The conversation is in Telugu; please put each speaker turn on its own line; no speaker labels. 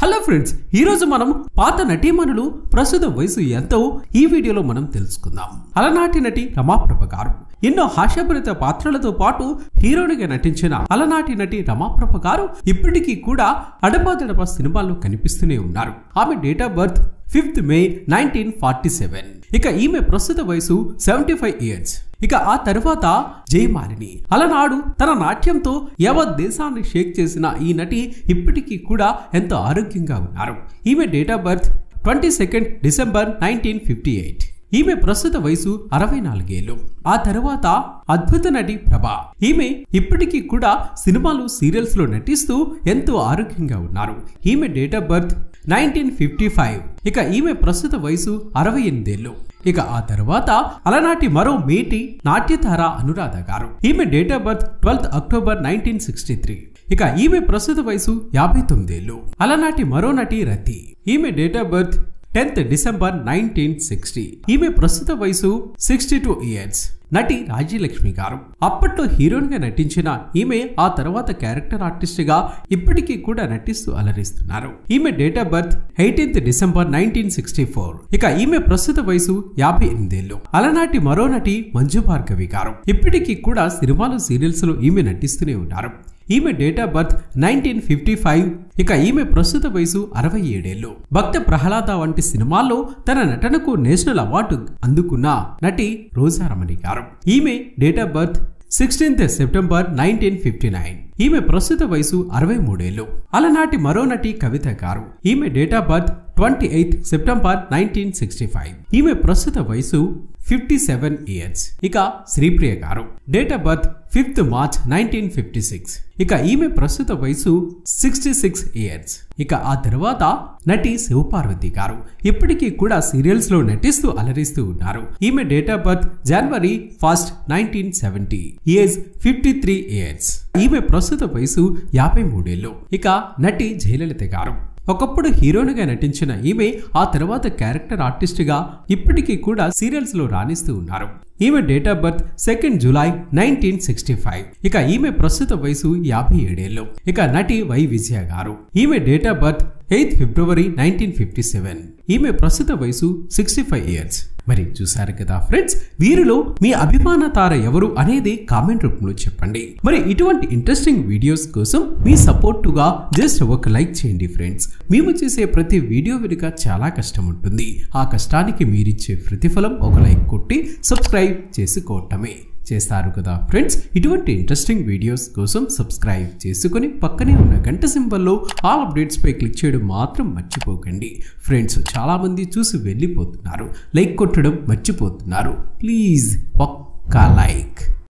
హలో ఫ్రెండ్స్ ఈ రోజు మనం పాత నటీమణులు ప్రస్తుత వయసు ఎంతో ఈ వీడియోలో మనం తెలుసుకుందాం అలనాటి నటి రమాప్రభ గారు ఎన్నో హాస్యభరిత పాత్రలతో పాటు హీరోయిన్గా నటించిన అలనాటి నటి రమాప్రభ గారు ఇప్పటికీ కూడా అడపాదడప సినిమాల్లో కనిపిస్తూనే ఉన్నారు ఆమె date of birth fifth May nineteen forty seven ఇక ఈమె ప్రస్తుత వయసు సెవెంటీ ఫైవ్ ఇయర్స్ ఇక ఆ తర్వాత జయమాలిని అలనాడు తన నాట్యంతో యావత్ దేశాన్ని షేక్ చేసిన ఈ నటి ఇప్పటికీ కూడా ఎంతో ఆరోగ్యంగా ఉన్నారు ఈమె date of birth twenty second December nineteen fifty eight ఈమె ప్రస్తుత వయసు అరవై నాలుగేళ్లు ఆ తర్వాత అద్భుత నటి ప్రభ ఈమె ఇప్పటికీ కూడా సినిమాలు సీరియల్స్ లో నటిస్తూ ఎంతో ఆరోగ్యంగా ఉన్నారు ఈమె date of birth nineteen fifty five ఇక ఈమె ప్రస్తుత వయసు అరవై ఎనిమిదేళ్లు ఇక ఆ తర్వాత అలనాటి మరో మేటి నాట్యతార అనురాధ గారు ఈమె date of birth twelfth October nineteen sixty three ఇక ఈమె ప్రస్తుత వయసు యాభై తొమ్మిదేళ్లు అలనాటి మరో నటి రతి ఈమె date of birth tenth December nineteen sixty ఈమె ప్రస్తుత వయసు సిక్స్టీ టూ ఇయర్స్ నటి రాజ్యలక్ష్మి గారు అప్పట్లో హీరోయిన్ గా నటించిన ఈమె ఆ తర్వాత క్యారెక్టర్ ఆర్టిస్ట్ గా ఇప్పటికీ కూడా నటిస్తూ అలరిస్తున్నారు ఈమె date of birth eighteenth December nineteen sixty four ఇక ఈమె ప్రస్తుత వయసు యాభై ఎనిమిదేళ్లు అలనాటి మరో నటి మంజు భార్గవి గారు ఇప్పటికీ కూడా సినిమాలు సీరియల్స్ లో ఈమె నటిస్తూనే ఉన్నారు ఈమె date of birth nineteen fifty five ఇక ఈమె ప్రస్తుత వయసు అరవై ఏడేళ్లు భక్త ప్రహ్లాద వంటి సినిమాల్లో తన నటనకు నేషనల్ అవార్డు అందుకున్న నటి రోజారమణి గారు ఈమె date of birth sixteenth September nineteen fifty nine ఈమె ప్రస్తుత వయసు అరవై మూడేళ్లు అలనాటి మరో నటి కవిత గారు ఈమె date of birth twenty eighth September nineteen sixty five ఈమె ప్రస్తుత వయసు ఫిఫ్టీ సెవెన్ ఇయర్స్ ఇక Sripriya garu date of birth fifth March nineteen fifty six ఇక ఈమె ప్రస్తుత వయసు సిక్స్టీ సిక్స్ ఇయర్స్ ఇక ఆ తర్వాత నటి శివపార్వతి గారు ఇప్పటికీ కూడా సీరియల్స్ లో నటిస్తూ అలరిస్తూ ఉన్నారు ఈమె date of birth January first nineteen seventy age fifty three years ఈమె ప్రస్తుత వయసు యాభై మూడేళ్లు ఇక నటి జయలలిత గారు ఒకప్పుడు హీరోయిన్గా నటించిన ఈమె ఆ తర్వాత క్యారెక్టర్ ఆర్టిస్ట్ గా ఇప్పటికీ కూడా సీరియల్స్ లో రాణిస్తూ ఉన్నారు ఈమె date of birth second July nineteen sixty five ఇక ఈమె ప్రస్తుత వయసు యాభై ఏడేళ్లు ఇక నటి వై విజయ గారు ఈమె date of birth eighth February nineteen fifty seven ఈమె ప్రస్తుత వయసు సిక్స్టీ ఫైవ్ ఇయర్స్ మరి చూసారు కదా ఫ్రెండ్స్ వీరిలో మీ అభిమాన తార ఎవరు అనేది కామెంట్ రూపంలో చెప్పండి మరి ఇటువంటి ఇంట్రెస్టింగ్ వీడియోస్ కోసం మీ సపోర్టుగా జస్ట్ ఒక లైక్ చేయండి ఫ్రెండ్స్ మేము చేసే ప్రతి వీడియో వెనుక చాలా కష్టం ఉంటుంది ఆ కష్టానికి మీరిచ్చే ప్రతిఫలం ఒక లైక్ కొట్టి సబ్స్క్రైబ్ చేసుకోవటమే చేస్తారు కదా ఫ్రెండ్స్ ఇటువంటి ఇంట్రెస్టింగ్ వీడియోస్ కోసం సబ్స్క్రైబ్ చేసుకుని పక్కనే ఉన్న గంట సింబల్లో ఆల్ అప్డేట్స్ పై క్లిక్ చేయడం మాత్రం మర్చిపోకండి ఫ్రెండ్స్ చాలామంది చూసి వెళ్ళిపోతున్నారు లైక్ కొట్టడం మర్చిపోతున్నారు ప్లీజ్ ఒక్క లైక్